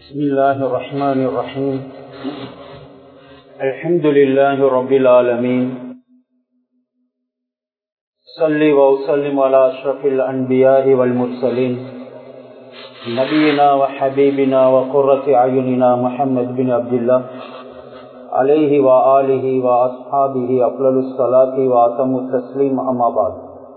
بسم الله الرحمن الرحيم الحمد لله رب العالمين صل وسلم على أشرف الأنبياء والمرسلين نبينا وحبيبنا وقرة أعيننا محمد بن عبد الله عليه وآله وأصحابه أفضل الصلاة وأتم التسليم أما بعد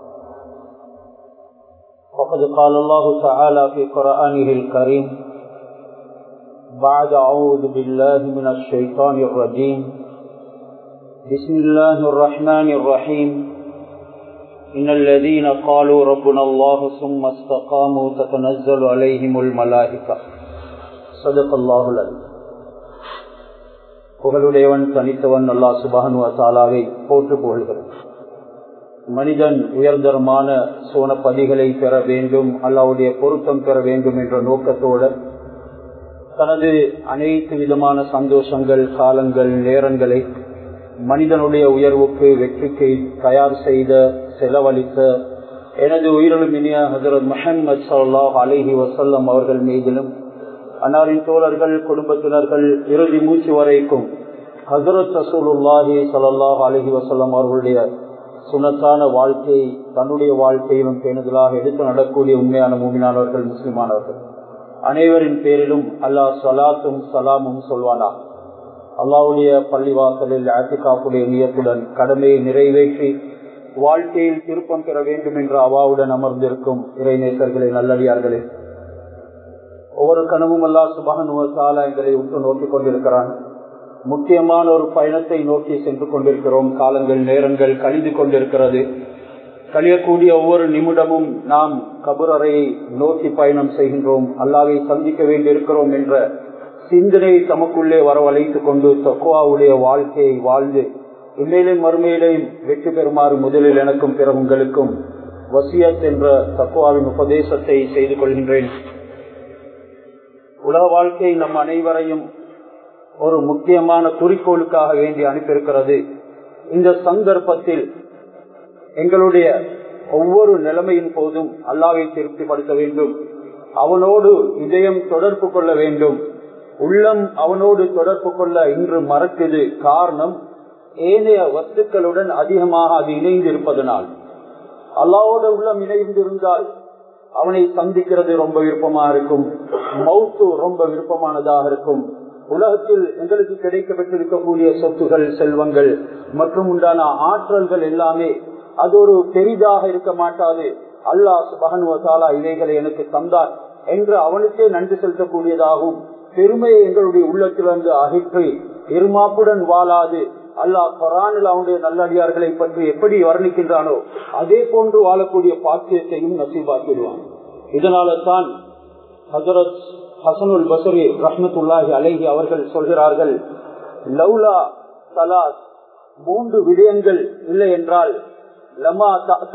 وقد قال الله تعالى في قرآنه الكريم بعد أعوذ بالله من الشيطان الرجيم بسم الله الرحمن الرحيم إن الذين قالوا ربنا الله ثم استقاموا تتنزل عليهم الملائكة صدق الله العظيم புகழுடையவன் தனித்தவன் அல்லா சுபானு தாலாவை போற்று புகழ்கிறேன் மனிதன் உயர்தரமான சோனப்பதிகளை பெற வேண்டும் அல்லாவுடைய பொருத்தம் பெற வேண்டும் என்ற நோக்கத்தோடு தனது அனைத்து விதமான சந்தோஷங்கள் காலங்கள் நேரங்களை மனிதனுடைய உயர்வுக்கு வெற்றிக்கு தயார் செய்த செலவழித்த எனது உயிரிலும் இனிய ஹசரத் முஹம்மது சல்லாஹ் அலிஹி வசல்லம் அவர்கள் மீதிலும் அன்னாரின் தோழர்கள் குடும்பத்தினர்கள் இறுதி மூச்சு வரைக்கும் ஹசரத் ரசூலுல்லாஹி சல்லாஹ் அலிஹி வசல்லம் அவர்களுடைய சுனத்தான வாழ்க்கையை தன்னுடைய வாழ்க்கையிலும் பேணுதலாக எடுத்து நடக்கூடிய உண்மையான மூமினானவர்கள் முஸ்லிமானவர்கள் அனைவரின் பேரிலும் அல்லாஹ் சலாத்தும் சலாமும் சொல்வானா அல்லாவுடைய பள்ளிவாசலில் ஆத்திகாப்புடைய நியத்துடன் கடமையை நிறைவேற்றி வாழ்க்கையில் திருப்பம் பெற வேண்டும் என்ற அவாவுடன் அமர்ந்திருக்கும் இறைநேசர்களை நல்லடியார்களே ஒவ்வொரு கனவும் அல்லா சுபகனுவத்தால எங்களை உற்று நோக்கிக் கொண்டிருக்கிறான் முக்கியமான ஒரு பயணத்தை நோக்கி சென்று கொண்டிருக்கிறோம் காலங்கள் நேரங்கள் கழிந்து கொண்டிருக்கிறது கழியக்கூடிய ஒவ்வொரு நிமிடமும் நாம் கபுரறையை நோக்கி பயணம் செய்கின்றோம் அல்லாவை சந்திக்க வேண்டியிருக்கிறோம் என்ற சிந்தனை தமக்குள்ளே வரவழைத்துக் கொண்டு தக்குவாவுடைய வாழ்க்கையை வாழ்ந்து இன்னையிலும் மறுமையிலையும் வெற்றி பெறுமாறு முதலில் எனக்கும் பிற உங்களுக்கும் வசியத் என்ற தக்குவாவின் உபதேசத்தை செய்து கொள்கின்றேன் உலக வாழ்க்கை நம் அனைவரையும் ஒரு முக்கியமான குறிக்கோளுக்காக வேண்டி அனுப்பியிருக்கிறது இந்த சந்தர்ப்பத்தில் எங்களுடைய ஒவ்வொரு நிலைமையின் போதும் அல்லாவை திருப்திப்படுத்த வேண்டும் அவனோடு இதயம் தொடர்பு கொள்ள வேண்டும் உள்ளம் அவனோடு தொடர்பு கொள்ள இன்று மறக்குது காரணம் ஏனைய வஸ்துக்களுடன் அதிகமாக அது இணைந்து இருப்பதனால் அல்லாவோட உள்ளம் இணைந்திருந்தால் அவனை சந்திக்கிறது ரொம்ப விருப்பமாக இருக்கும் மவுத்து ரொம்ப விருப்பமானதாக இருக்கும் உலகத்தில் எங்களுக்கு கிடைக்கப்பட்டிருக்கக்கூடிய சொத்துகள் செல்வங்கள் மற்றும் உண்டான ஆற்றல்கள் எல்லாமே அது ஒரு பெரிதாக இருக்க மாட்டாது அல்லாஹ் பகனுவத்தாலா இவைகளை எனக்கு தந்தார் என்று அவனுக்கே நன்றி செலுத்தக்கூடியதாகும் பெருமையை எங்களுடைய உள்ளத்திலிருந்து அகற்றி இருமாப்புடன் வாழாது அல்லாஹ் கொரானில் அவனுடைய நல்லடியார்களை பற்றி எப்படி வர்ணிக்கின்றானோ அதே போன்று வாழக்கூடிய பாக்கியத்தையும் நசீபாக்கிடுவான் இதனால தான் ஹசரத் ஹசனுல் பசரி ரஹமத்துல்லாஹி அலைஹி அவர்கள் சொல்கிறார்கள் லவ்லா சலாஸ் மூன்று விடயங்கள் இல்லை என்றால் லமா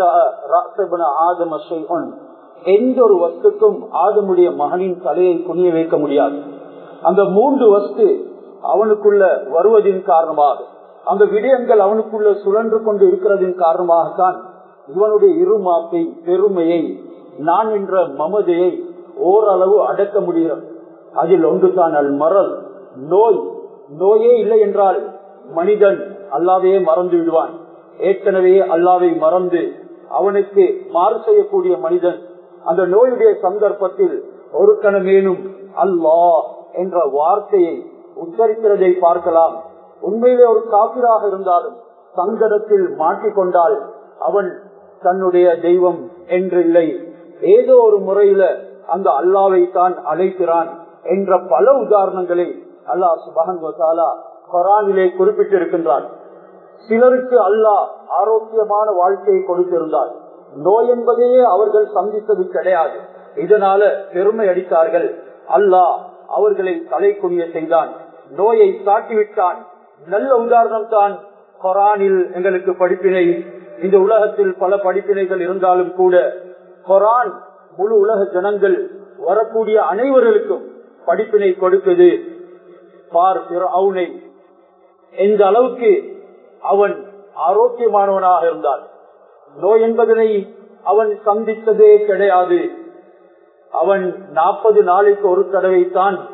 ஆதம எந்த ஒரு வஸ்துக்கும் ஆதமுடைய மகனின் தலையை குனிய வைக்க முடியாது அந்த மூன்று வஸ்து அவனுக்குள்ள வருவதின் காரணமாக அந்த விடயங்கள் அவனுக்குள்ள சுழன்று கொண்டு இருக்கிறதின் காரணமாகத்தான் இவனுடைய இருமாப்பை பெருமையை நான் என்ற மமதையை ஓரளவு அடக்க முடிகிறது அதில் ஒன்றுதான் அல் மரல் நோய் நோயே இல்லை என்றால் மனிதன் அல்லாவையே மறந்து விடுவான் ஏற்கனவே அல்லாவை மறந்து அவனுக்கு மாறு செய்யக்கூடிய மனிதன் அந்த நோயுடைய சந்தர்ப்பத்தில் ஒரு கணமேனும் அல்லாஹ் என்ற வார்த்தையை உச்சரிக்கிறதை பார்க்கலாம் உண்மையிலே ஒரு காப்பிராக இருந்தாலும் சங்கடத்தில் மாட்டிக்கொண்டால் அவன் தன்னுடைய தெய்வம் என்றில்லை ஏதோ ஒரு முறையில அந்த அல்லாவை தான் அழைக்கிறான் என்ற பல உதாரணங்களை அல்லாஹ் சுபகன் வசாலா கொரானிலே குறிப்பிட்டிருக்கின்றான் சிலருக்கு அல்லாஹ் ஆரோக்கியமான வாழ்க்கையை கொடுத்திருந்தார் நோய் என்பதையே அவர்கள் சந்தித்தது கிடையாது இதனால பெருமை அடித்தார்கள் அல்லாஹ் அவர்களை தலை குனிய செய்தான் நோயை காட்டிவிட்டான் நல்ல உதாரணம் தான் கொரானில் எங்களுக்கு படிப்பினை இந்த உலகத்தில் பல படிப்பினைகள் இருந்தாலும் கூட கொரான் முழு உலக ஜனங்கள் வரக்கூடிய அனைவர்களுக்கும் படிப்பினை கொடுக்குது பார் அவனை எந்த அளவுக்கு அவன் ஆரோக்கியமானவனாக இருந்தான் நோய் என்பதனை அவன் சந்தித்ததே கிடையாது அவன் நாற்பது நாளைக்கு ஒரு தடவை தான்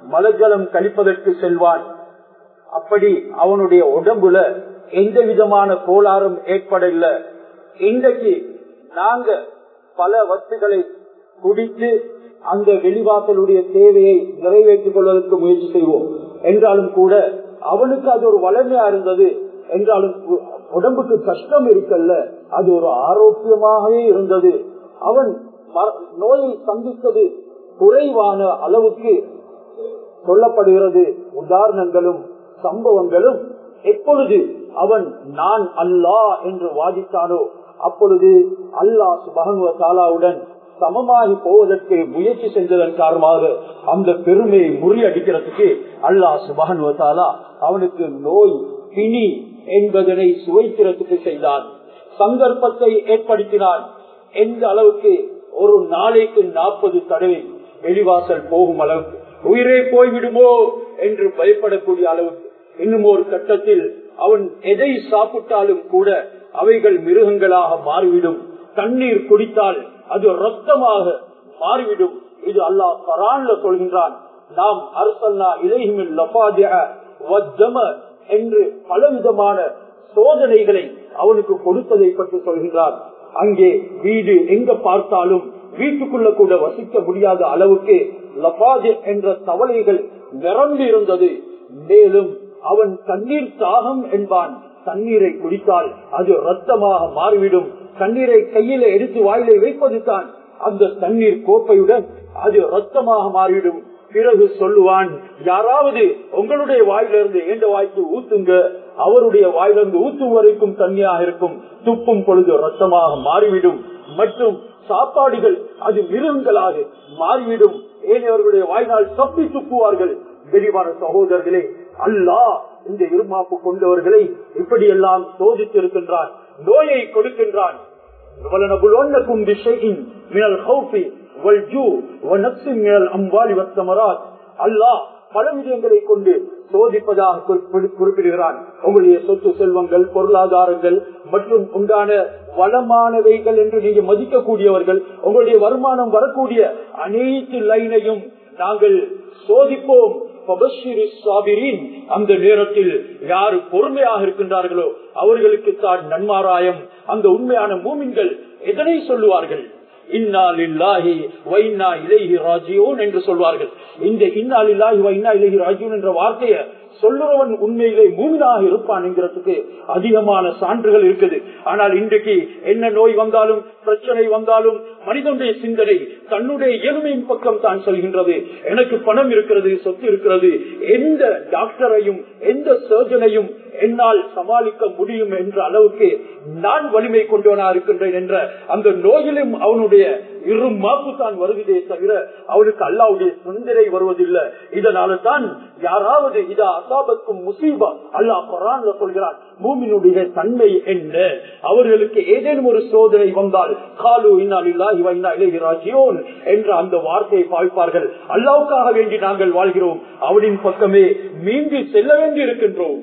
மலஜலம் கழிப்பதற்கு செல்வான் அப்படி அவனுடைய உடம்புல எந்த விதமான கோளாறும் ஏற்படல இன்றைக்கு நாங்க பல வத்துகளை குடித்து அந்த வெளிவாசலுடைய தேவையை நிறைவேற்றிக் கொள்வதற்கு முயற்சி செய்வோம் என்றாலும் கூட அவனுக்கு அது ஒரு வளமையா இருந்தது என்றாலும் உடம்புக்கு கஷ்டம் இருக்கல்ல அது ஒரு ஆரோக்கியமாகவே இருந்தது அவன் நோயை சந்தித்தது குறைவான அளவுக்கு சொல்லப்படுகிறது உதாரணங்களும் சம்பவங்களும் எப்பொழுது அவன் நான் அல்லா என்று வாதித்தானோ அப்பொழுது அல்லாஹ் சுபகனுவ தாலாவுடன் சமமாகி போவதற்கு முயற்சி செஞ்சதன் காரணமாக அந்த பெருமையை முறியடிக்கிறதுக்கு அல்லாஹ் சுபகனுவ தாலா அவனுக்கு நோய் பிணி என்பதனை சுவைக்கிறதுக்கு செய்தான் சந்தர்ப்பத்தை ஏற்படுத்தினான் எந்த அளவுக்கு ஒரு நாளைக்கு நாற்பது தடவை வெளிவாசல் போகும் அளவுக்கு உயிரே போய்விடுமோ என்று பயப்படக்கூடிய அளவுக்கு இன்னும் ஒரு கட்டத்தில் அவன் எதை சாப்பிட்டாலும் கூட அவைகள் மிருகங்களாக மாறிவிடும் தண்ணீர் குடித்தால் அது ரத்தமாக மாறிவிடும் இது அல்லாஹ் பரான்ல சொல்கின்றான் நாம் அரசல்லா இலைஹிமில் என்று பலவிதமான சோதனைகளை அவனுக்கு கொடுத்ததை பற்றி சொல்கின்றான் அங்கே வீடு எங்க பார்த்தாலும் வீட்டுக்குள்ள கூட வசிக்க முடியாத அளவுக்கு லபாஜ் என்ற தவளைகள் நிரம்பி இருந்தது மேலும் அவன் தண்ணீர் தாகம் என்பான் தண்ணீரை குடித்தால் அது ரத்தமாக மாறிவிடும் தண்ணீரை கையில எடுத்து வாயிலை வைப்பது தான் அந்த தண்ணீர் கோப்பையுடன் அது ரத்தமாக மாறிவிடும் பிறகு சொல்லுவான் யாராவது உங்களுடைய வாயிலிருந்து எந்த வாய்க்கு ஊத்துங்க அவருடைய வாயிலிருந்து ஊத்தும் வரைக்கும் தண்ணியாக இருக்கும் துப்பும் பொழுது ரத்தமாக மாறிவிடும் மற்றும் சாப்பாடுகள் அது மிருகங்களாக மாறிவிடும் ஏனையவர்களுடைய வாயினால் தப்பி துப்புவார்கள் வெளிவான சகோதரர்களே அல்லாஹ் இந்த இருமாப்பு கொண்டவர்களை இப்படி எல்லாம் சோதித்திருக்கின்றான் நோயை கொடுக்கின்றான் அல்லாஹ் பல விடயங்களை கொண்டு சோதிப்பதாக குறிப்பிடுகிறான் உங்களுடைய சொத்து செல்வங்கள் பொருளாதாரங்கள் மற்றும் உண்டான வளமானவைகள் என்று நீங்க மதிக்கக்கூடியவர்கள் உங்களுடைய வருமானம் வரக்கூடிய அனைத்து லைனையும் நாங்கள் சோதிப்போம் அந்த நேரத்தில் யாரு பொறுமையாக இருக்கின்றார்களோ அவர்களுக்கு தான் நன்மாராயம் அந்த உண்மையான மூமின்கள் எதனை சொல்லுவார்கள் என்று சொல்வார்கள் இந்த இன்னாலில்லாஹி வைனா இலகி ராஜீவன் என்ற வார்த்தையை சொல்லுறவன் உண்மையிலே மூமினாக இருப்பான் என்கிறதுக்கு அதிகமான சான்றுகள் இருக்குது ஆனால் இன்றைக்கு என்ன நோய் வந்தாலும் பிரச்சனை வந்தாலும் மனிதனுடைய சிந்தனை தன்னுடைய இயலுமையின் பக்கம் தான் சொல்கின்றது எனக்கு பணம் இருக்கிறது சொத்து இருக்கிறது எந்த டாக்டரையும் எந்த சர்ஜனையும் என்னால் சமாளிக்க முடியும் என்ற அளவுக்கு நான் வலிமை கொண்டவனா இருக்கின்றேன் என்ற அந்த நோயிலும் அவனுடைய இரு மாப்பு தான் வருவதே தவிர அவனுக்கு அல்லாவுடைய சிந்தனை வருவதில்லை இதனால தான் யாராவது இதா அசாபத்துக்கும் முசீபா அல்லாஹ் குரான்ல சொல்கிறான் பூமியினுடைய தன்மை என்ன அவர்களுக்கு ஏதேனும் ஒரு சோதனை வந்தால் காலு இன்னாலில்லாஹி வைனா இலகி ராஜியோன் என்ற அந்த வார்த்தையை பாய்ப்பார்கள் அல்லாவுக்காக வேண்டி நாங்கள் வாழ்கிறோம் அவனின் பக்கமே மீண்டு செல்ல வேண்டி இருக்கின்றோம்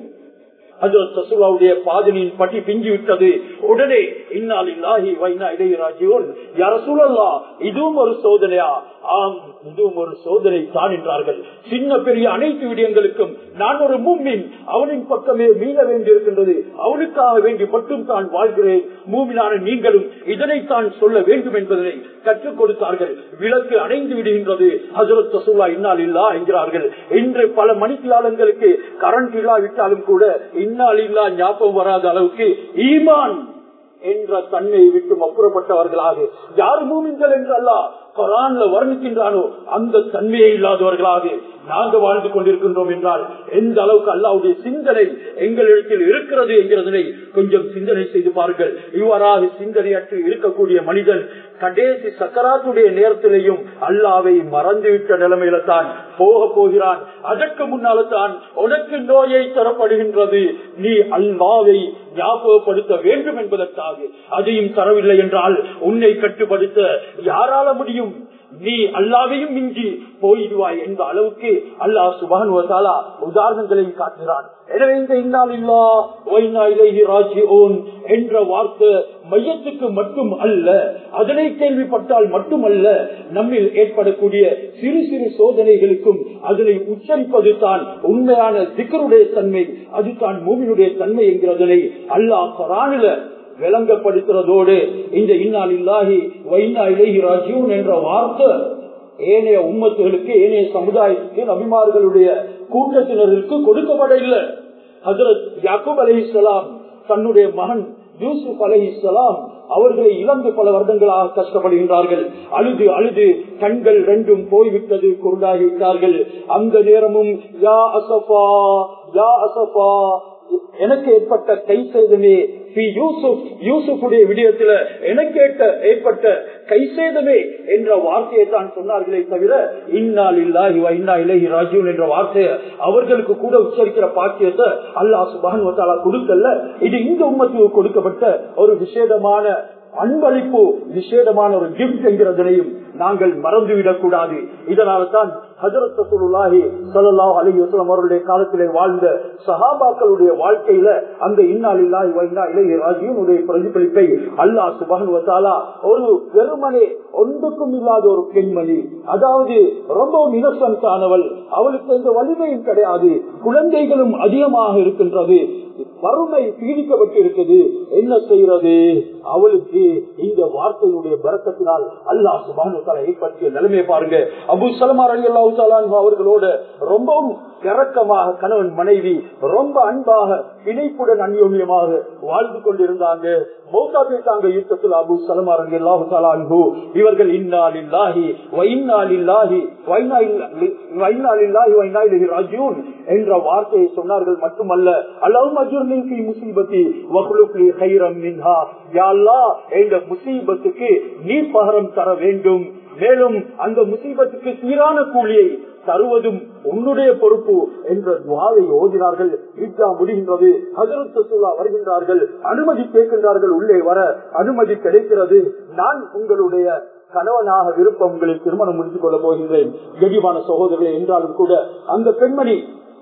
அதுடைய பாதனின் பட்டி பிஞ்சு விட்டது உடனே இன்னால் இல்லாஹி வைனா இளையராஜியோன் யார சூழல்லா இதுவும் ஒரு சோதனையா ஆம் இதுவும் ஒரு சோதனை தான் என்றார்கள் சின்ன பெரிய அனைத்து விடயங்களுக்கும் நான் ஒரு மூமின் அவனின் பக்கமே மீள வேண்டியிருக்கின்றது அவனுக்காக வேண்டி மட்டும் தான் வாழ்கிறேன் மூமினான நீங்களும் இதனைத்தான் சொல்ல வேண்டும் என்பதனை கற்றுக் கொடுத்தார்கள் விளக்கு அணைந்து விடுகின்றது ஹசரத் தசூலா இன்னால் இல்லா என்கிறார்கள் இன்று பல மணித்தியாளங்களுக்கு கரண்ட் இல்லாவிட்டாலும் கூட இன்னால் இல்லா ஞாபகம் வராத அளவுக்கு ஈமான் என்ற தன்மையை விட்டு அப்புறப்பட்டவர்களாக யார் மூமின்கள் என்று அல்ல கொரான்ல வர்ணிக்கின்றானோ அந்த தன்மையை இல்லாதவர்களாக நாங்க வாழ்ந்து கொண்டிருக்கின்றோம் என்றால் எந்த அளவுக்கு அல்லாவுடைய சிந்தனை எங்களிடத்தில் இருக்கிறது என்கிறதனை கொஞ்சம் சிந்தனை செய்து பாருங்கள் இவ்வாறாக சிந்தனையற்று இருக்கக்கூடிய மனிதன் கடைசி சக்கராத்துடைய நேரத்திலேயும் அல்லாவை மறந்துவிட்ட நிலைமையில தான் போக போகிறான் அதற்கு முன்னால தான் உனக்கு நோயை தரப்படுகின்றது நீ அல்லாவை ஞாபகப்படுத்த வேண்டும் என்பதற்காக அதையும் தரவில்லை என்றால் உன்னை கட்டுப்படுத்த யாரால முடியும் நீ அல்லாவையும் மிஞ்சி போயிடுவாய் என்ற அளவுக்கு அல்லாஹ் சுபான் உதாரணங்களையும் காட்டுகிறான் எனவே இந்த இன்னால் இல்லா ராஜ்யோன் என்ற வார்த்தை மையத்துக்கு மட்டும் அல்ல அதனை கேள்விப்பட்டால் மட்டுமல்ல நம்மில் ஏற்படக்கூடிய சிறு சிறு சோதனைகளுக்கும் அதனை உச்சரிப்பது தான் உண்மையான திக்கருடைய தன்மை அதுதான் மூவினுடைய தன்மை என்கிறதனை அல்லாஹ் பரானில விளங்கப்படுத்துறதோடு இந்த இன்னால் இல்லாஹி வைனா இலகி ராஜீவன் என்ற வார்த்தை ஏனைய உம்மத்துகளுக்கு ஏனைய சமுதாயத்துக்கு நபிமார்களுடைய கூட்டத்தினருக்கு கொடுக்கப்பட இல்லை ஹசரத் யாக்கூப் அலி இஸ்லாம் தன்னுடைய மகன் யூசுப் அலி இஸ்லாம் அவர்களை இழந்து பல வருடங்களாக கஷ்டப்படுகின்றார்கள் அழுது அழுது கண்கள் ரெண்டும் போய்விட்டது குருடாகிவிட்டார்கள் அந்த நேரமும் யா அசஃபா யா அசஃபா எனக்கு ஏற்பட்ட கை சேதமே யூசுப் யூசுஃபுடைய விடயத்துல எனக்கு ஏற்பட்ட கை சேதமே என்ற வார்த்தையை தான் சொன்னார்களே தவிர இன்னால் இல்லாஹி இன்னா இலகி ராஜீவன் என்ற வார்த்தையை அவர்களுக்கு கூட உச்சரிக்கிற பாக்கியத்தை அல்லாஹ் சுபான் கொடுக்கல இது இந்த உம்மத்துக்கு கொடுக்கப்பட்ட ஒரு விசேடமான அன்பளிப்பு விசேடமான ஒரு கிஃப்ட் என்கிறதனையும் நாங்கள் மறந்துவிடக் கூடாது இதனால தான் ஹசரத் சசூலுல்லாஹி சல்லாஹ் அலி வசலம் அவருடைய காலத்திலே வாழ்ந்த சஹாபாக்களுடைய வாழ்க்கையில அந்த இன்னால் இல்லாஹி வைனா இளைய ராஜியனுடைய பிரதிபலிப்பை அல்லாஹ் சுபகன் வசாலா ஒரு வெறுமனே ஒன்றுக்கும் இல்லாத ஒரு பெண்மணி அதாவது ரொம்பவும் இனசன்ட் ஆனவள் அவளுக்கு எந்த வலிமையும் கிடையாது குழந்தைகளும் அதிகமாக இருக்கின்றது வறுமை பீடிக்கப்பட்டிருக்குது என்ன செய்யறது அவளுக்கு இந்த வார்த்தையினுடைய பரக்கத்தினால் அல்லாஹ் சுபானு ஏற்படுத்திய நிலைமை பாருங்க அபு சலமார் அலி அல்லாஹு அவர்களோட ரொம்பவும் இறக்கமாக கணவன் மனைவி ரொம்ப அன்பாக இணைப்புடன் அந்யோன்யமாக வாழ்ந்து கொண்டிருந்தாங்க மௌத்தா பேசாங்க யுத்தத்தில் அபு சலமார் அலி அல்லாஹு அன்பு இவர்கள் இன்னால் இல்லாஹி வைநாள் இல்லாஹி வைநாள் இல்லாஹி வைநாள் ராஜூன் என்ற வார்த்தையை சொன்னார்கள் மட்டுமல்ல அல்லாஹ் அஜுர்னி முசீபத்தி வகுலுக்கு ஹைரம் மின்ஹா யாழ்லா என்ற முசீபத்துக்கு நீ பகரம் தர வேண்டும் மேலும் அந்த முசீபத்துக்கு சீரான கூலியை தருவதும் உன்னுடைய பொறுப்பு என்ற துவாவை ஓதினார்கள் இஜா முடிகின்றது ஹசரத் சசூலா வருகின்றார்கள் அனுமதி கேட்கின்றார்கள் உள்ளே வர அனுமதி கிடைக்கிறது நான் உங்களுடைய கணவனாக விருப்பம் உங்களை திருமணம் முடித்துக் கொள்ளப் போகின்றேன் கெடிவான சகோதரர்களே என்றாலும் கூட அந்த பெண்மணி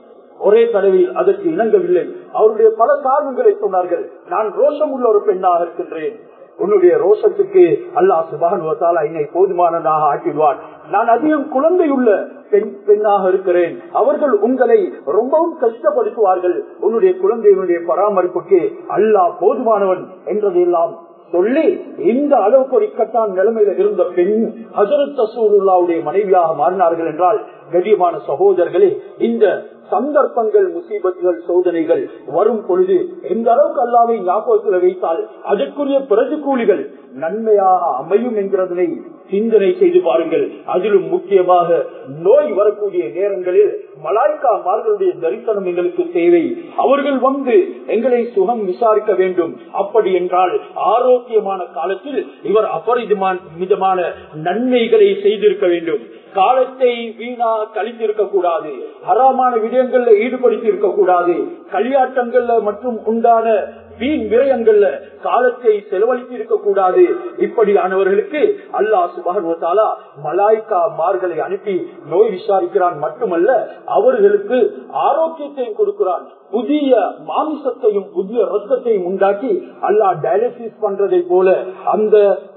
ஒரே தடவையில் அதற்கு இணங்கவில்லை அவருடைய பல காரணங்களை சொன்னார்கள் நான் ரோஷம் உள்ள ஒரு பெண்ணாக இருக்கின்றேன் உன்னுடைய ரோஷத்துக்கு அல்லாஹ் சுபான் என்னை போதுமானதாக ஆக்கிடுவான் நான் அதிகம் குழந்தையுள்ள பெண் பெண்ணாக இருக்கிறேன் அவர்கள் உங்களை ரொம்பவும் கஷ்டப்படுத்துவார்கள் உன்னுடைய குழந்தையினுடைய பராமரிப்புக்கு அல்லாஹ் போதுமானவன் என்றதையெல்லாம் சொல்லி இந்த அளவுக்கு ஒரு இக்கட்டான நிலைமையில இருந்த பெண் ஹசரத் தசூருல்லாவுடைய மனைவியாக மாறினார்கள் என்றால் கடியமான சகோதரர்களே இந்த சந்தர்ப்பங்கள் முசீபத்துகள் சோதனைகள் வரும் பொழுது எந்த அளவுக்கு அல்லாவை ஞாபகத்தில் வைத்தால் அதற்குரிய பிரதிகூலிகள் நன்மையாக அமையும் என்கிறதனை சிந்தனை செய்து பாருங்கள் அதிலும் முக்கியமாக நோய் வரக்கூடிய நேரங்களில் மலாய்க்கா மார்களுடைய தரிசனம் எங்களுக்கு தேவை அவர்கள் வந்து எங்களை சுகம் விசாரிக்க வேண்டும் அப்படி என்றால் ஆரோக்கியமான காலத்தில் இவர் அபரிதமான மிதமான நன்மைகளை செய்திருக்க வேண்டும் காலத்தை வீணா கழித்திருக்க கூடாது ஹராமான விடயங்கள்ல ஈடுபடுத்தி இருக்க கூடாது களியாட்டங்கள்ல மற்றும் உண்டான வீண் விரயங்கள்ல காலத்தை செலவழித்து இருக்க கூடாது இப்படியானவர்களுக்கு அல்லாஹ் சுபானுவத்தாலா மலாய்க்கா மார்களை அனுப்பி நோய் விசாரிக்கிறான் மட்டுமல்ல அவர்களுக்கு ஆரோக்கியத்தையும் கொடுக்கிறான் புதிய மாமிசத்தையும் புதிய ரத்தத்தையும் உண்டாக்கி அல்லாஹ் டயாலிசிஸ் பண்றதை போல அந்த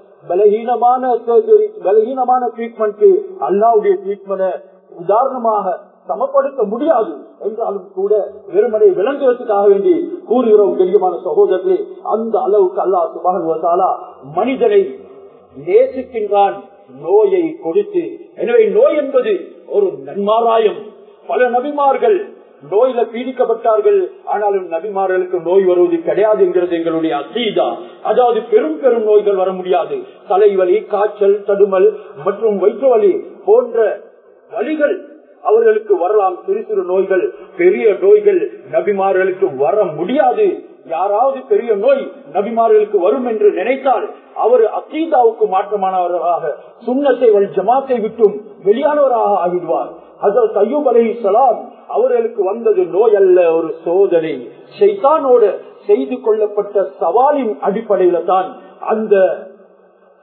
பலகீனமான சர்ஜரி பலகீனமான ட்ரீட்மெண்ட் அல்லாவுடைய ட்ரீட்மெண்ட் உதாரணமாக சமப்படுத்த முடியாது என்றாலும் கூட வெறுமனை விளங்குவதற்காக வேண்டி கூறுகிறோம் கண்ணியமான சகோதரர்களே அந்த அளவுக்கு அல்லா சுபான் மனிதனை நேசிக்கின்றான் நோயை கொடுத்து எனவே நோய் என்பது ஒரு நன்மாராயம் பல நபிமார்கள் நோயில பீடிக்கப்பட்டார்கள் ஆனாலும் நபிமார்களுக்கு நோய் வருவது கிடையாது என்கிறது எங்களுடைய அசீதா அதாவது பெரும் பெரும் நோய்கள் வர முடியாது தலைவலி காய்ச்சல் தடுமல் மற்றும் வயிற்று வலி போன்ற வலிகள் அவர்களுக்கு வரலாம் சிறு சிறு நோய்கள் பெரிய நோய்கள் நபிமார்களுக்கு வர முடியாது யாராவது பெரிய நோய் நபிமார்களுக்கு வரும் என்று நினைத்தால் அவர் அக்கீதாவுக்கு மாற்றமானவராக சுண்ணத்தை ஜமாத்தை விட்டும் வெளியானவராக ஆகிடுவார் அதற்கு ஐயூப் அலி சலாம் அவர்களுக்கு வந்தது நோய் அல்ல ஒரு சோதனை செய்தானோடு செய்து கொள்ளப்பட்ட சவாலின் அடிப்படையில தான் அந்த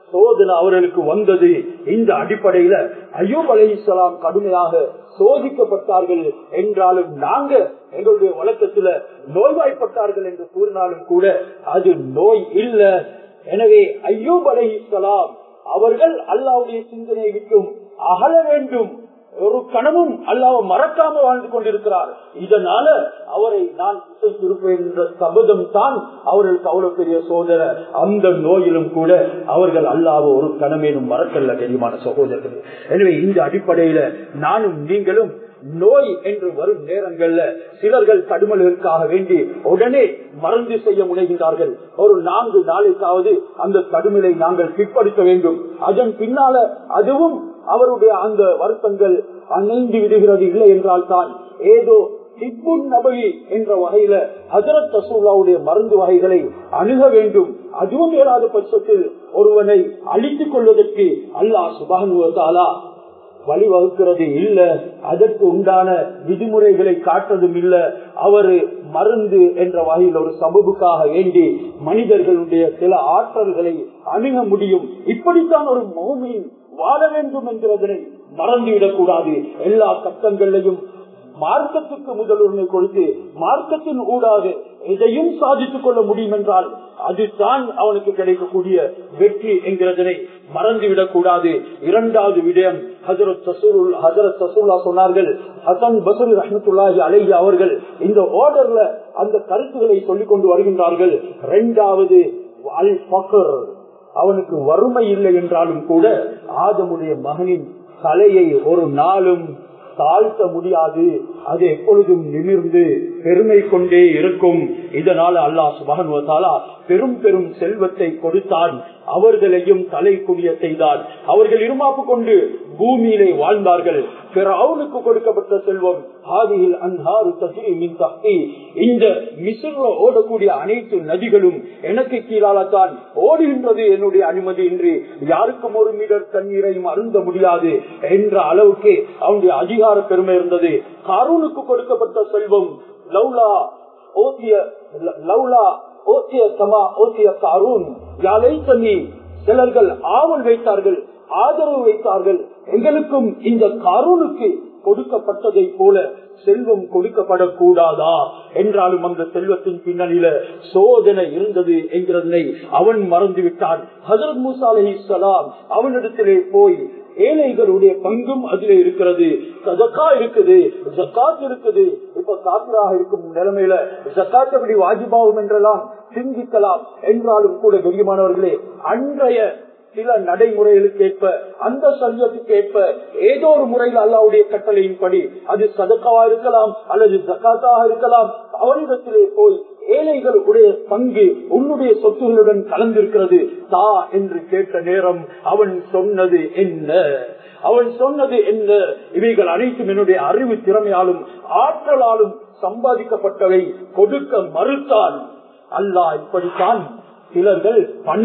சோதனை அவர்களுக்கு வந்தது இந்த அடிப்படையில ஐயூப் அலை இஸ்லாம் கடுமையாக சோதிக்கப்பட்டார்கள் என்றாலும் நாங்க எங்களுடைய வழக்கத்துல நோய்வாய்ப்பட்டார்கள் என்று கூறினாலும் கூட அது நோய் இல்ல எனவே ஐயூப் அலை இஸ்லாம் அவர்கள் அல்லாவுடைய சிந்தனையை விட்டும் அகல வேண்டும் ஒரு கணமும் அல்லாவை மறக்காம வாழ்ந்து கொண்டிருக்கிறார் இதனால அவரை நான் திசை திருப்பேன் என்ற சபதம் தான் அவர்களுக்கு அவ்வளவு பெரிய சோதனை அந்த நோயிலும் கூட அவர்கள் அல்லாவ ஒரு கணமேனும் மறக்கல்ல தெரியுமான சகோதரர்கள் எனவே இந்த அடிப்படையில நானும் நீங்களும் நோய் என்று வரும் நேரங்கள்ல சிலர்கள் தடுமல்களுக்காக வேண்டி உடனே மருந்து செய்ய முனைகின்றார்கள் ஒரு நான்கு நாளைக்காவது அந்த தடுமலை நாங்கள் பிற்படுத்த வேண்டும் அதன் பின்னால அதுவும் அவருடைய அந்த வருத்தங்கள் அணைந்து விடுகிறது இல்லை என்றால் தான் ஏதோ ஹிப்புன் நபகி என்ற வகையில ஹசரத் ரசூல்லாவுடைய மருந்து வகைகளை அணுக வேண்டும் அதுவும் ஏழாத பட்சத்தில் ஒருவனை அழித்துக் கொள்வதற்கு அல்லாஹ் சுபானுவதாலா வழிவகுக்கிறது இல்ல அதற்கு உண்டான விதிமுறைகளை காட்டுறதும் இல்ல அவரு மருந்து என்ற வகையில் ஒரு சமூகக்காக வேண்டி மனிதர்களுடைய சில ஆற்றல்களை அணுக முடியும் இப்படித்தான் ஒரு மௌமியின் வாழ வேண்டும் என்கிறதனை மறந்துவிடக் கூடாது எல்லா கட்டங்களையும் மார்க்கத்துக்கு முதலுரிமை கொடுத்து மார்க்கத்தின் ஊடாக எதையும் சாதித்துக் கொள்ள முடியும் என்றால் அதுதான் அவனுக்கு கிடைக்கக்கூடிய வெற்றி என்கிறதனை மறந்துவிடக் கூடாது இரண்டாவது விடயம் ஹசரத் சசூருல் ஹசரத் சசூல்லா சொன்னார்கள் ஹசன் பசூர் ரஹமத்துல்லாஹி அலைஹி அவர்கள் இந்த ஓர்டர்ல அந்த கருத்துக்களை சொல்லிக் கொண்டு வருகின்றார்கள் இரண்டாவது அல் பக்கர் அவனுக்கு வறுமை இல்லை என்றாலும் கூட ஆதமுடைய மகனின் தலையை ஒரு நாளும் தாழ்த்த முடியாது அது எப்பொழுதும் நிமிர்ந்து பெருமை கொண்டே இருக்கும் இதனால் அல்லாஹ் சுபகன்வத்தாலா பெரும் பெரும் செல்வத்தை கொடுத்தான் அவர்களையும் தலை குடிய செய்தான் அவர்கள் இருமாப்பு கொண்டு பூமியிலே வாழ்ந்தார்கள் அவனுக்கு கொடுக்கப்பட்ட செல்வம் ஆதியில் அன்ஹாரு தசிரி மின் தப்பி இந்த மிஸ்ர ஓடக்கூடிய அனைத்து நதிகளும் எனக்கு கீழால்தான் ஓடுகின்றது என்னுடைய அனுமதி இன்றி யாருக்கும் ஒரு மீட்டர் தண்ணீரையும் அருந்த முடியாது என்ற அளவுக்கு அவனுடைய அதிகார பெருமை இருந்தது காரூனுக்கு கொடுக்கப்பட்ட செல்வம் லவ்லா ஓத்திய லவ்லா ஓத்திய சமா ஓத்திய காரூன் யாலை தண்ணி சிலர்கள் ஆவல் வைத்தார்கள் ஆதரவு வைத்தார்கள் எங்களுக்கும் இந்த காரூனுக்கு கொடுக்கப்பட்டதை போல செல்வம் கொடுக்கப்படக்கூடாதா என்றாலும் அந்த செல்வத்தின் பின்னணியில சோதனை இருந்தது என்கிறதனை அவன் மறந்து விட்டான் ஹசரத் மூசா அலி சலாம் அவனிடத்திலே போய் ஏழைகளுடைய பங்கும் அதுல இருக்கிறது சதக்கா இருக்குது ஜக்காத் இருக்குது இப்ப காப்பிராக இருக்கும் நிலைமையில ஜக்காத் எப்படி வாஜிபாவும் என்றெல்லாம் சிந்திக்கலாம் என்றாலும் கூட பெரியமானவர்களே அன்றைய சில நடைமுறைகளுக்கு ஏற்ப அந்த சரியத்துக்கு ஏற்ப ஏதோ ஒரு முறையில் அல்லாவுடைய கட்டளையின்படி அது சதக்காவா இருக்கலாம் அல்லது ஜக்காத்தாக இருக்கலாம் அவரிடத்திலே போய் ஏழைகளுடைய பங்கு உன்னுடைய சொத்துகளுடன் கலந்திருக்கிறது தா என்று கேட்ட நேரம் அவன் சொன்னது என்ன அவன் சொன்னது என்ன இவைகள் அனைத்தும் என்னுடைய அறிவு திறமையாலும் ஆற்றலாலும் சம்பாதிக்கப்பட்டவை கொடுக்க மறுத்தான் அல்லாஹ் இப்படித்தான் சிலர்கள் பண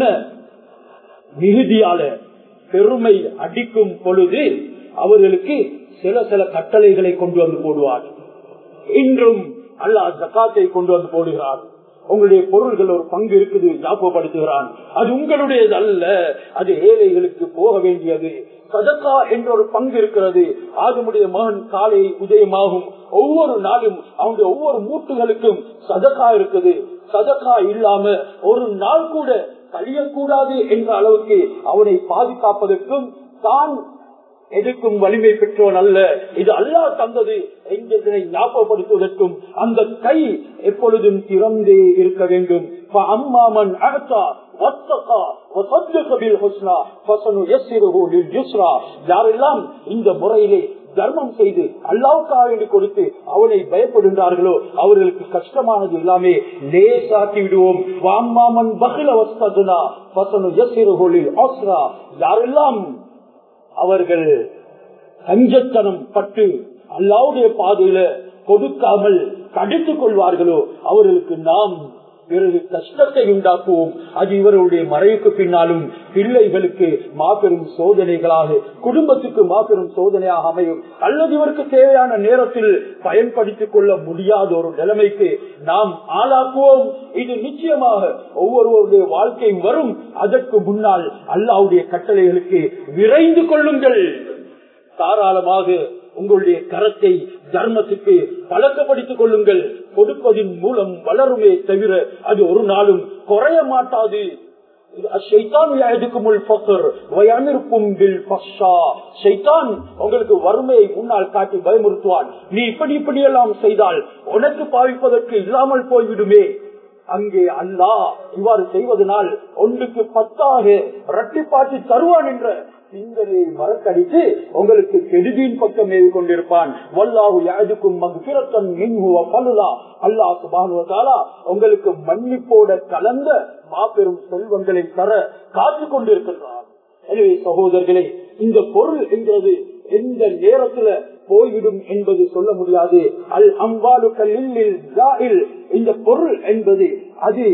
மிகுதியால பெருமை அடிக்கும் பொழுது அவர்களுக்கு சில சில கட்டளைகளை கொண்டு வந்து போடுவார் இன்றும் அல்லாஹ் ஜக்காத்தை கொண்டு வந்து போடுகிறார் உங்களுடைய பொருள்கள் ஒரு பங்கு இருக்குது ஞாபகப்படுத்துகிறான் அது உங்களுடையது அல்ல அது ஏழைகளுக்கு போக வேண்டியது சதக்கா என்ற ஒரு பங்கு இருக்கிறது ஆகமுடைய மகன் காலை உதயமாகும் ஒவ்வொரு நாளும் அவனுடைய ஒவ்வொரு மூட்டுகளுக்கும் சதக்கா இருக்குது சதக்கா இல்லாம ஒரு நாள் கூட கழியக்கூடாது என்ற அளவுக்கு அவனை பாதுகாப்பதற்கும் தான் எதுக்கும் வலிமை பெற்றோன் அல்ல இது அல்லா தந்தது என்கிறதை ஞாபகப்படுத்துவதற்கும் அந்த கை எப்பொழுதும் திறந்தே இருக்க வேண்டும் அம்மாமன் அகத்தா யாரெல்லாம் இந்த முறையிலே தர்மம் செய்து அல்லாவுக்காக கொடுத்து அவனை பயப்படுகின்றார்களோ அவர்களுக்கு கஷ்டமானது எல்லாமே லேசாக்கி விடுவோம் வாம்மாமன் பகில வஸ்ததுனா பசனு எசிறுகோளில் ஆஸ்ரா யாரெல்லாம் அவர்கள் கஞ்சத்தனம் பட்டு அல்லாவுடைய பாதையில கொடுக்காமல் கடித்துக் கொள்வார்களோ அவர்களுக்கு நாம் பிறகு கஷ்டத்தை உண்டாக்குவோம் அது இவருடைய மறைவுக்கு பின்னாலும் பிள்ளைகளுக்கு மாபெரும் சோதனைகளாக குடும்பத்துக்கு மாபெரும் சோதனையாக அமையும் அல்லது இவருக்கு தேவையான நேரத்தில் பயன்படுத்திக் கொள்ள முடியாத ஒரு நிலைமைக்கு நாம் ஆளாக்குவோம் இது நிச்சயமாக ஒவ்வொருவருடைய வாழ்க்கை வரும் அதற்கு முன்னால் அல்லாவுடைய கட்டளைகளுக்கு விரைந்து கொள்ளுங்கள் தாராளமாக உங்களுடைய கரத்தை தர்மத்துக்கு பழக்கப்படுத்திக் கொள்ளுங்கள் கொடுப்பதின் மூலம் வளருமே தவிர அது ஒரு நாளும் குறைய மாட்டாது உங்களுக்கு வறுமையை முன்னால் காட்டி பயமுறுத்துவான் நீ இப்படி இப்படி எல்லாம் செய்தால் உனக்கு பாவிப்பதற்கு இல்லாமல் போய்விடுமே அங்கே அல்லா இவ்வாறு செய்வதனால் ஒன்றுக்கு பத்தாக இரட்டிப்பாற்றி தருவான் என்ற சிந்தனையை மறக்கடித்து உங்களுக்கு கெடுதியின் பக்கம் ஏவி கொண்டிருப்பான் வல்லாஹு யாதுக்கும் மகிரத்தன் மின்ஹுவ பலுலா அல்லாஹ் சுபானுவதாலா உங்களுக்கு மன்னிப்போட கலந்த மாபெரும் செல்வங்களை தர காத்து கொண்டிருக்கின்றான் எனவே சகோதரர்களே இந்த பொருள் என்கிறது எந்த நேரத்துல போய்விடும் என்பது சொல்ல முடியாது அல் அம்பாலு கல்லில் இந்த பொருள் என்பது அது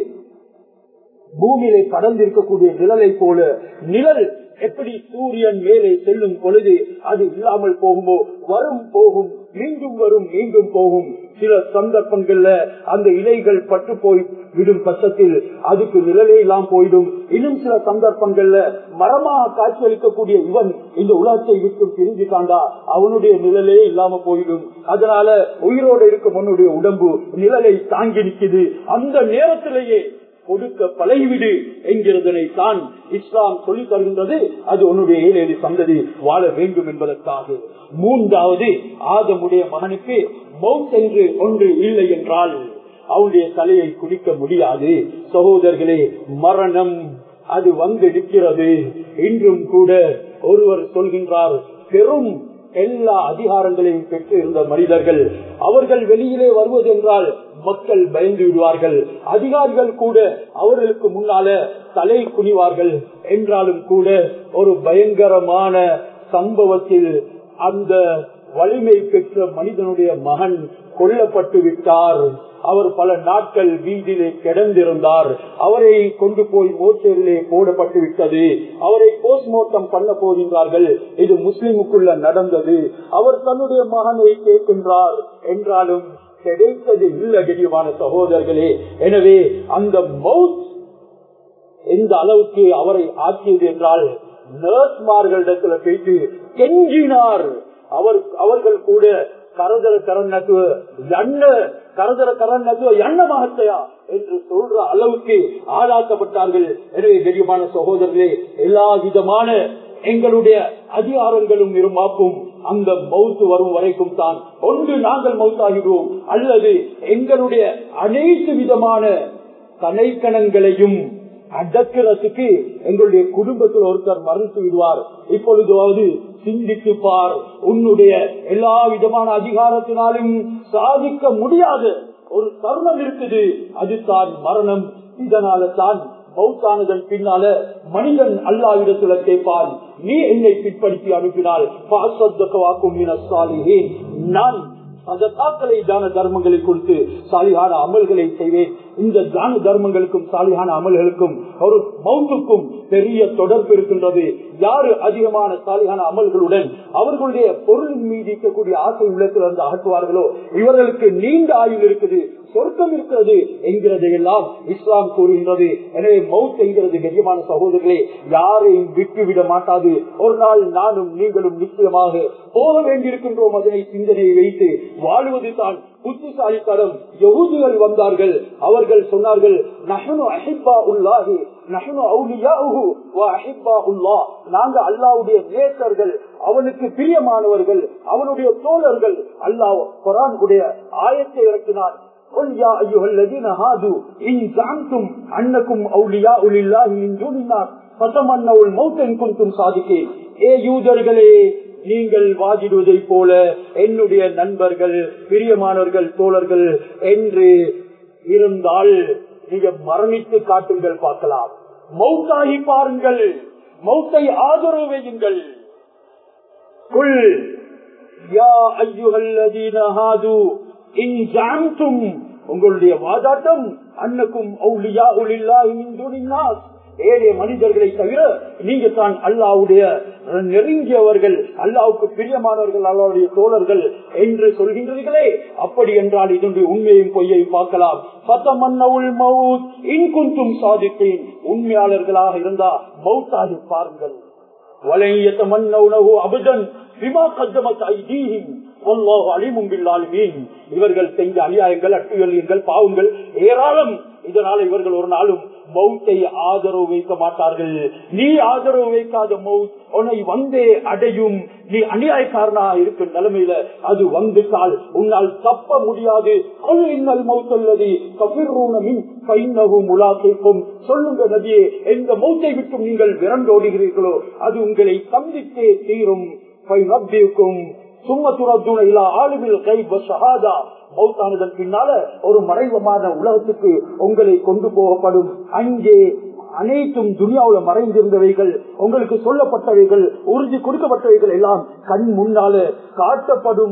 பூமியிலே படர்ந்திருக்கக்கூடிய நிழலை போல நிழல் எப்படி சூரியன் மேலே செல்லும் பொழுது அது இல்லாமல் போகுமோ வரும் போகும் மீண்டும் வரும் மீண்டும் போகும் சில சந்தர்ப்பங்கள்ல அந்த இலைகள் பட்டு போய் விடும் பட்சத்தில் அதுக்கு நிழலே எல்லாம் போயிடும் இன்னும் சில சந்தர்ப்பங்கள்ல மரமாக காட்சியளிக்கக்கூடிய இவன் இந்த உலகத்தை விட்டு பிரிஞ்சு காண்டா அவனுடைய நிழலே இல்லாம போயிடும் அதனால உயிரோடு இருக்கும் உன்னுடைய உடம்பு நிழலை தாங்கி நிற்குது அந்த நேரத்திலேயே கொடுக்க பழகிவிடு என்கிறதனை தான் இஸ்லாம் சொல்லி தருகின்றது அது உன்னுடைய ஏழேழு சந்ததி வாழ வேண்டும் என்பதற்காக மூன்றாவது ஆதமுடைய மகனுக்கு மவுத் என்று ஒன்று இல்லை என்றால் அவனுடைய தலையை குடிக்க முடியாது சகோதரர்களே மரணம் அது வந்து இருக்கிறது இன்றும் கூட ஒருவர் சொல்கின்றார் பெரும் எல்லா அதிகாரங்களையும் பெற்று இருந்த மனிதர்கள் அவர்கள் வெளியிலே வருவதென்றால் மக்கள் பயந்து விடுவார்கள் அதிகாரிகள் கூட அவர்களுக்கு முன்னால தலை குனிவார்கள் என்றாலும் கூட ஒரு பயங்கரமான சம்பவத்தில் அந்த வலிமை பெற்ற மனிதனுடைய மகன் கொல்லப்பட்டு விட்டார் அவர் பல நாட்கள் வீதியிலே கிடந்திருந்தார் அவரை கொண்டு போய் மோச்சரிலே போடப்பட்டு விட்டது அவரை போஸ்ட்மார்ட்டம் பண்ண போகின்றார்கள் இது முஸ்லிமுக்குள்ள நடந்தது அவர் தன்னுடைய மகனை கேட்கின்றார் என்றாலும் கிடைத்தது இல்லை கடியமான சகோதரர்களே எனவே அந்த மவுத் எந்த அளவுக்கு அவரை ஆக்கியது என்றால் நர்ஸ்மார்களிடத்துல போயிட்டு கெஞ்சினார் அவர் அவர்கள் கூட கரதர கரநத்துவ எண்ண கரதர கரநத்துவ எண்ண மகத்தையா என்று சொல்ற அளவுக்கு ஆளாக்கப்பட்டார்கள் எனவே கரியமான சகோதரர்களே எல்லா விதமான எங்களுடைய அதிகாரங்களும் இருமாக்கும் அந்த மவுத்து வரும் வரைக்கும் தான் ஒன்று நாங்கள் மவுத்தாகிடுவோம் அல்லது எங்களுடைய அனைத்து விதமான கனைக்கணங்களையும் அடக்கிறதுக்கு எங்களுடைய குடும்பத்தில் ஒருத்தர் மறுத்து விடுவார் இப்பொழுதாவது சிந்தித்து பார் உன்னுடைய எல்லா விதமான அதிகாரத்தினாலும் சாதிக்க முடியாத ஒரு தருணம் இருக்குது அது தான் மரணம் இதனால தான் மௌத்தானதன் பின்னால மனிதன் அல்லாவிடத்துல கேட்பான் நீ என்னை பிற்படுத்தி அனுப்பினால் நான் சதகாக்களை தான தர்மங்களை கொடுத்து சாலியான அமல்களை செய்வேன் இந்த தான தர்மங்களுக்கும் சாலியான அமல்களுக்கும் ஒரு மௌத்துக்கும் பெரிய தொடர்பு இருக்கின்றது யாரு அதிகமான சாலியான அமல்களுடன் அவர்களுடைய பொருளின் மீது இருக்கக்கூடிய ஆசை உள்ளத்திலிருந்து அகற்றுவார்களோ இவர்களுக்கு நீண்ட ஆயுள் இருக்குது சொர்க்கம் இருக்கிறது என்கிறதை எல்லாம் இஸ்லாம் கூறுகின்றது எனவே மவுத் என்கிறது கண்ணியமான சகோதரர்களே யாரையும் விட்டு விட மாட்டாது ஒரு நாள் நானும் நீங்களும் நிச்சயமாக போக வேண்டியிருக்கின்றோம் அதனை சிந்தனையை வைத்து வாழ்வது தான் புத்திசாலித்தனம் யகுதிகள் வந்தார்கள் அவர்கள் சொன்னார்கள் நகனு அஹிப்பா உள்ளாகி நகனு அவுலியாஹு அஹிப்பா உள்ளா நாங்க அல்லாவுடைய நேசர்கள் அவனுக்கு பிரியமானவர்கள் அவனுடைய தோழர்கள் அல்லாஹ் குரானுடைய ஆயத்தை இறக்கினார் قل يا أيها الذين هادوا إن زعمتم أنكم أولياء لله من دون الناس فتمنوا الموت إن كنتم صادقين ஏ யூதர்களே நீங்கள் வாதிடுவதை போல என்னுடைய நண்பர்கள் பிரியமானவர்கள் தோழர்கள் என்று இருந்தால் நீங்க மரணித்து காட்டுங்கள் பார்க்கலாம் மௌத்தாகி பாருங்கள் மௌத்தை ஆதரவு வையுங்கள் குல் யா ஐயுகல்லதீன ஹாது إن زعمتم உங்களுடைய வாதாட்டம் அன்னக்கும் அவுலியா உலில்லாஹி மின் துனின்னாஸ் ஏழை மனிதர்களை தவிர நீங்க தான் அல்லாவுடைய நெருங்கியவர்கள் அல்லாவுக்கு பிரியமானவர்கள் அல்லாவுடைய தோழர்கள் என்று சொல்கின்றீர்களே அப்படி என்றால் இதனுடைய உண்மையும் பொய்யையும் பார்க்கலாம் பத்தமன்னவுள் மவுத் இன்குந்தும் சாதித்தேன் உண்மையாளர்களாக இருந்தா மவுத்தாகி பாருங்கள் வலையத்த மன்னவுணவு அபுதன் விமா கத்தமத் ஐதீஹிம் இவர்கள் செஞ்ச அநியாயங்கள் அட்டுயல்யங்கள் பாவங்கள் ஏராளம் இதனால இவர்கள் ஒரு நாளும் மௌத்தை ஆதரவு வைக்க மாட்டார்கள் நீ ஆதரவு வைக்காத மவுத் உன்னை வந்தே அடையும் நீ அநியாயக்காரனா இருக்கும் நிலைமையில அது வந்துட்டால் உன்னால் தப்ப முடியாது இன்னல் மௌத்தல்லது கபிர்ரூனமின் பைன்னவும் முலாக்கைக்கும் சொல்லுங்க நதியே எந்த மௌத்தை விட்டும் நீங்கள் விரண்டோடுகிறீர்களோ அது உங்களை சந்தித்தே தீரும் பைநப்பிக்கும் சும்ம துரத்துன இல்லா ஆளுவில் கை ஷஹாதா மௌத்தானதன் பின்னால ஒரு மறைவமான உலகத்துக்கு உங்களை கொண்டு போகப்படும் அங்கே அனைத்தும் துனியாவுல மறைந்திருந்தவைகள் உங்களுக்கு சொல்லப்பட்டவைகள் உறுதி கொடுக்கப்பட்டவைகள் எல்லாம் கண் முன்னால காட்டப்படும்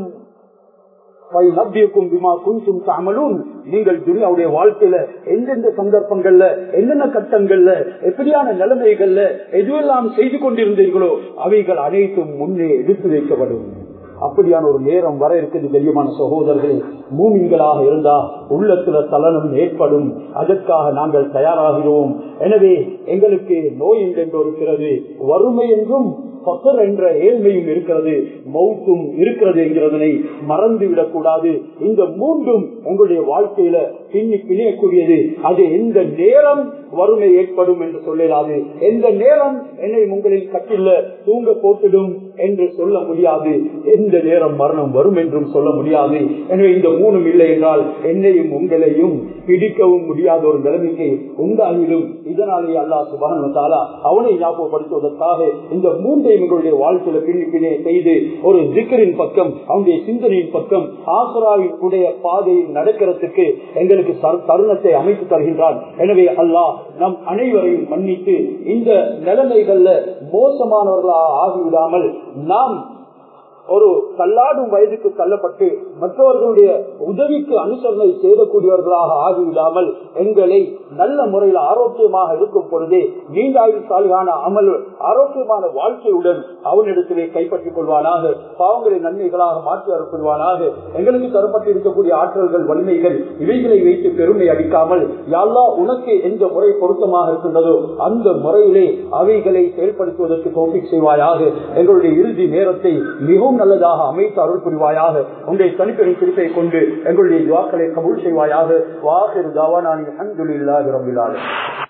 நீங்கள் துனியாவுடைய வாழ்க்கையில எந்தெந்த சந்தர்ப்பங்கள்ல என்னென்ன கட்டங்கள்ல எப்படியான நிலைமைகள்ல எதுவெல்லாம் செய்து கொண்டிருந்தீர்களோ அவைகள் அனைத்தும் முன்னே எடுத்து வைக்கப்படும் அப்படியான ஒரு நேரம் வர இருக்குது கண்ணியமான சகோதரர்களே மூமின்களாக இருந்தா உள்ளத்துல தலனம் ஏற்படும் அதற்காக நாங்கள் தயாராகிறோம் எனவே எங்களுக்கு நோய் என்று இருக்கிறது வறுமை என்றும் பக்கர் என்ற ஏழ்மையும் இருக்கிறது மௌத்தும் இருக்கிறது என்கிறதனை மறந்து விடக்கூடாது இந்த மூன்றும் உங்களுடைய வாழ்க்கையில பின்னி பிணையக்கூடியது அது எந்த நேரம் வறுமை ஏற்படும் என்று சொல்லலாது எந்த நேரம் என்னை உங்களில் கட்டில தூங்க போட்டுடும் என்று சொல்ல முடியாது எந்த நேரம் மரணம் வரும் என்றும் சொல்ல முடியாது எனவே இந்த மூணும் இல்லை என்றால் என்னையும் உங்களையும் பிடிக்கவும் முடியாத ஒரு நிலைமைக்கு உண்டாகிடும் இதனாலேயே அல்லா சுபானா அவனை ஞாபகப்படுத்துவதற்காக இந்த மூன்றையும் எங்களுடைய வாழ்க்கையில பின்னி பின்னே செய்து ஒரு திக்கரின் பக்கம் அவனுடைய சிந்தனையின் பக்கம் ஆசராவின் உடைய பாதையில் நடக்கிறதுக்கு எங்களுக்கு தருணத்தை அமைத்து தருகின்றான் எனவே அல்லாஹ் நம் அனைவரையும் மன்னித்து இந்த நிலைமைகள்ல மோசமானவர்களாக ஆகிவிடாமல் நாம் ஒரு தள்ளாடும் வயதுக்கு தள்ளப்பட்டு மற்றவர்களுடைய உதவிக்கு அனுசரணை செய்யக்கூடியவர்களாக ஆகிவிடாமல் எங்களை நல்ல முறையில் ஆரோக்கியமாக இருக்கும் பொழுதே நீண்டாயுள் சாலியான அமல் ஆரோக்கியமான வாழ்க்கையுடன் அவனிடத்திலே கைப்பற்றிக் கொள்வானாக பாவங்களை நன்மைகளாக மாற்றி அறுப்புவானாக எங்களுக்கு தரப்பட்டு இருக்கக்கூடிய ஆற்றல்கள் வலிமைகள் இவைகளை வைத்து பெருமை அடிக்காமல் யாழ்லா உனக்கு எந்த முறை பொருத்தமாக இருக்கின்றதோ அந்த முறையிலே அவைகளை செயல்படுத்துவதற்கு தோப்பிக் செய்வாயாக எங்களுடைய இறுதி நேரத்தை மிகவும் நல்லதாக அமைத்து அருள் புரிவாயாக உங்களுடைய தனிப்பெரும் திருப்பை கொண்டு எங்களுடைய துவாக்களை கபூல் செய்வாயாக வாசிறு தாவானானி அன்புலில்லாத ரம்பிலாக